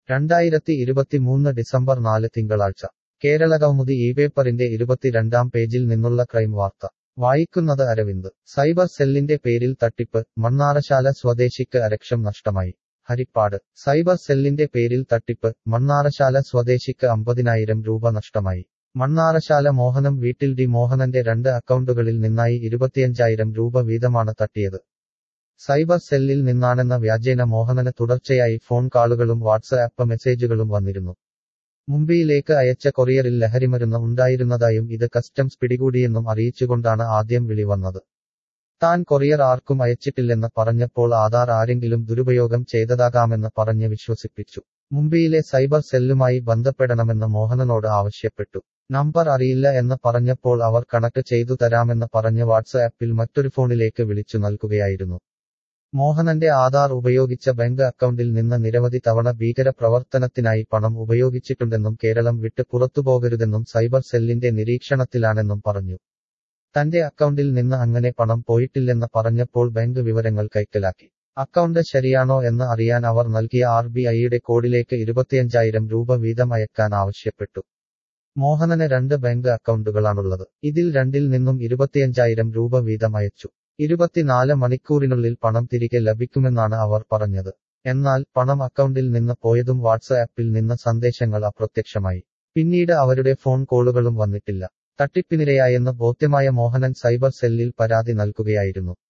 രണ്ടായിരത്തി ഇരുപത്തിമൂന്ന് ഡിസംബർ നാല് തിങ്കളാഴ്ച കേരള കൗമുദി ഈ പേപ്പറിന്റെ ഇരുപത്തിരണ്ടാം പേജിൽ നിന്നുള്ള ക്രൈം വാർത്ത വായിക്കുന്നത് അരവിന്ദ് സൈബർ സെല്ലിന്റെ പേരിൽ തട്ടിപ്പ് മണ്ണാറശാല സ്വദേശിക്ക് അരക്ഷം നഷ്ടമായി ഹരിപ്പാട് സൈബർ സെല്ലിന്റെ പേരിൽ തട്ടിപ്പ് മണ്ണാറശാല സ്വദേശിക്ക് അമ്പതിനായിരം രൂപ നഷ്ടമായി മണ്ണാറശാല മോഹനം വീട്ടിൽ ഡി മോഹനന്റെ രണ്ട് അക്കൗണ്ടുകളിൽ നിന്നായി ഇരുപത്തിയഞ്ചായിരം രൂപ വീതമാണ് തട്ടിയത് സൈബർ സെല്ലിൽ നിന്നാണെന്ന വ്യാജേന മോഹനന് തുടർച്ചയായി ഫോൺ കാളുകളും വാട്സ്ആപ്പ് മെസ്സേജുകളും വന്നിരുന്നു മുംബൈയിലേക്ക് അയച്ച കൊറിയറിൽ ലഹരിമരുന്ന് ഉണ്ടായിരുന്നതായും ഇത് കസ്റ്റംസ് പിടികൂടിയെന്നും അറിയിച്ചുകൊണ്ടാണ് ആദ്യം വിളി വന്നത് താൻ കൊറിയർ ആർക്കും അയച്ചിട്ടില്ലെന്ന് പറഞ്ഞപ്പോൾ ആധാർ ആരെങ്കിലും ദുരുപയോഗം ചെയ്തതാകാമെന്ന് പറഞ്ഞ് വിശ്വസിപ്പിച്ചു മുംബൈയിലെ സൈബർ സെല്ലുമായി ബന്ധപ്പെടണമെന്ന് മോഹനനോട് ആവശ്യപ്പെട്ടു നമ്പർ അറിയില്ല എന്ന് പറഞ്ഞപ്പോൾ അവർ കണക്ട് ചെയ്തു തരാമെന്ന് പറഞ്ഞ് വാട്സ്ആപ്പിൽ മറ്റൊരു ഫോണിലേക്ക് വിളിച്ചു നൽകുകയായിരുന്നു മോഹനന്റെ ആധാർ ഉപയോഗിച്ച ബാങ്ക് അക്കൗണ്ടിൽ നിന്ന് നിരവധി തവണ ഭീകര പ്രവർത്തനത്തിനായി പണം ഉപയോഗിച്ചിട്ടുണ്ടെന്നും കേരളം വിട്ട് പുറത്തുപോകരുതെന്നും സൈബർ സെല്ലിന്റെ നിരീക്ഷണത്തിലാണെന്നും പറഞ്ഞു തന്റെ അക്കൗണ്ടിൽ നിന്ന് അങ്ങനെ പണം പോയിട്ടില്ലെന്ന് പറഞ്ഞപ്പോൾ ബാങ്ക് വിവരങ്ങൾ കൈക്കലാക്കി അക്കൗണ്ട് ശരിയാണോ എന്ന് അറിയാൻ അവർ നൽകിയ ആർ ബി ഐയുടെ കോഡിലേക്ക് ഇരുപത്തിയഞ്ചായിരം രൂപ വീതം അയക്കാൻ ആവശ്യപ്പെട്ടു മോഹനന് രണ്ട് ബാങ്ക് അക്കൗണ്ടുകളാണുള്ളത് ഇതിൽ രണ്ടിൽ നിന്നും ഇരുപത്തിയഞ്ചായിരം രൂപ വീതം അയച്ചു ഇരുപത്തിനാല് മണിക്കൂറിനുള്ളിൽ പണം തിരികെ ലഭിക്കുമെന്നാണ് അവർ പറഞ്ഞത് എന്നാൽ പണം അക്കൗണ്ടിൽ നിന്ന് പോയതും വാട്സ്ആപ്പിൽ നിന്ന് സന്ദേശങ്ങൾ അപ്രത്യക്ഷമായി പിന്നീട് അവരുടെ ഫോൺ കോളുകളും വന്നിട്ടില്ല തട്ടിപ്പിനിരയായെന്ന് ബോധ്യമായ മോഹനൻ സൈബർ സെല്ലിൽ പരാതി നൽകുകയായിരുന്നു